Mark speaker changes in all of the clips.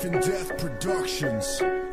Speaker 1: and Death Productions.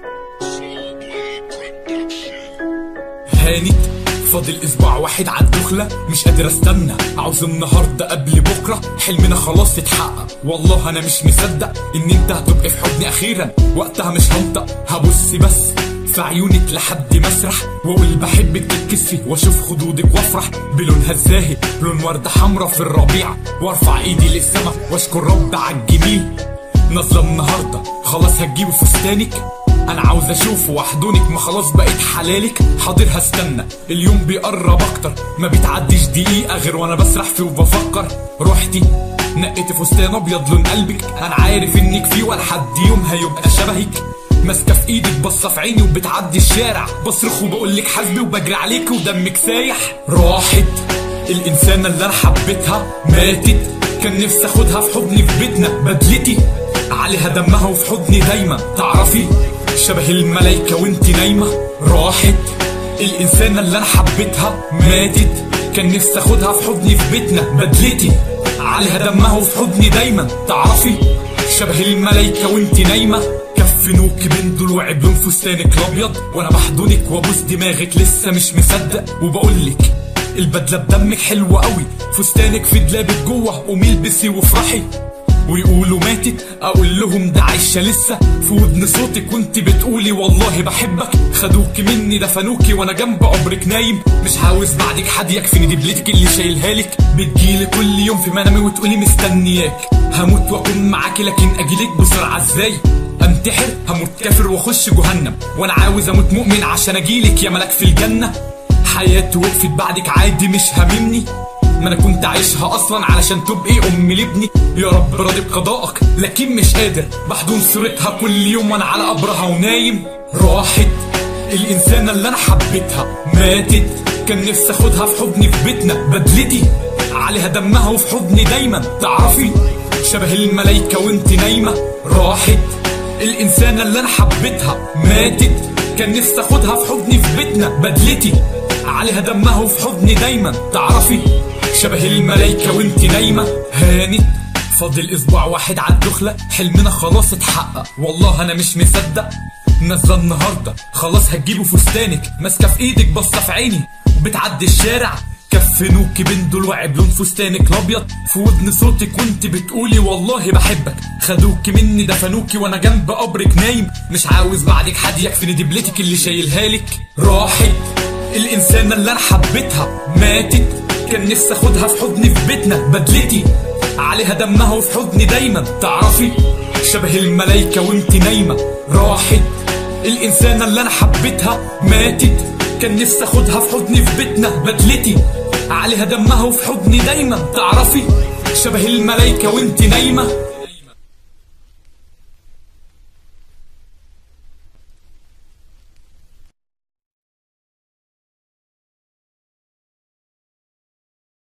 Speaker 2: هانت فاضل اسبوع واحد على الدخلة مش قادر استنى عاوز النهاردة قبل بكرة حلمنا خلاص اتحقق والله انا مش مصدق ان انت هتبقى في حضني اخيرا وقتها مش هنطق هبص بس في عيونك لحد ما اسرح واقول بحبك تتكسفي واشوف خدودك وافرح بلونها الزاهي لون وردة حمرا في الربيع وارفع ايدي للسما واشكر رب على الجميل نازله النهارده خلاص هتجيبه فستانك انا عاوز اشوفه واحضنك ما خلاص بقيت حلالك حاضر هستنى اليوم بيقرب اكتر ما بيتعديش دقيقه غير وانا بسرح فيه وبفكر روحتي نقيت فستان ابيض لون قلبك انا عارف انك فيه ولا حد يوم هيبقى شبهك ماسكه في ايدك بصه في عيني وبتعدي الشارع بصرخ وبقول لك حاسبي وبجري عليك ودمك سايح راحت الانسانه اللي انا حبيتها ماتت كان نفسي اخدها في حضني في بيتنا بدلتي عليها دمها وفي حضني دايما تعرفي شبه الملايكة وانت نايمة راحت الإنسانة اللي أنا حبيتها ماتت كان نفسي اخدها في حضني في بيتنا بدلتي عليها دمها وفي حضني دايما تعرفي شبه الملايكة وانت نايمة كفنوك من ضلوعي بلون فستانك الابيض وانا بحضنك وابوس دماغك لسه مش مصدق وبقولك البدله بدمك حلوه قوي فستانك في دلابك جوه قومي البسي وافرحي ويقولوا ماتت اقول لهم ده عايشه لسه في ودن صوتك وانت بتقولي والله بحبك خدوك مني دفنوكي وانا جنب قبرك نايم مش عاوز بعدك حد يكفيني دبلتك اللي شايلها لك بتجيلي كل يوم في منامي وتقولي مستنياك هموت واكون معاكي لكن اجيلك بسرعه ازاي انتحر هموت كافر واخش جهنم وانا عاوز اموت مؤمن عشان اجيلك يا ملاك في الجنه حياتي وقفت بعدك عادي مش هاممني ما انا كنت عايشها اصلا علشان تبقي ام لابني يا رب راضي بقضائك لكن مش قادر بحضن صورتها كل يوم وانا على قبرها ونايم راحت الانسانه اللي انا حبيتها ماتت كان نفسي اخدها في حضني في بيتنا بدلتي عليها دمها وفي حضني دايما تعرفي شبه الملايكه وانت نايمه راحت الانسانه اللي انا حبيتها ماتت كان نفسي اخدها في حضني في بيتنا بدلتي عليها دمها وفي حضني دايما تعرفي شبه الملايكة وانت نايمة هانت فاضل اسبوع واحد على الدخلة حلمنا خلاص اتحقق والله انا مش مصدق نازلة النهاردة خلاص هتجيبوا فستانك ماسكة في ايدك بصة في عيني وبتعدي الشارع كفنوك بين ضلوعي بلون فستانك الابيض في ودن صوتك وانت بتقولي والله بحبك خدوك مني دفنوكي وانا جنب قبرك نايم مش عاوز بعدك حد يكفيني دبلتك اللي شايلها لك راحت الانسانة اللي انا حبيتها ماتت كان نفسي اخدها في حضني في بيتنا بدلتي عليها دمها وفي حضني دايما تعرفي شبه الملايكة وانت نايمة راحت الانسانة اللي انا حبيتها ماتت كان نفسي اخدها في حضني في بيتنا بدلتي عليها دمها وفي حضني دايما تعرفي شبه الملايكة وانت نايمة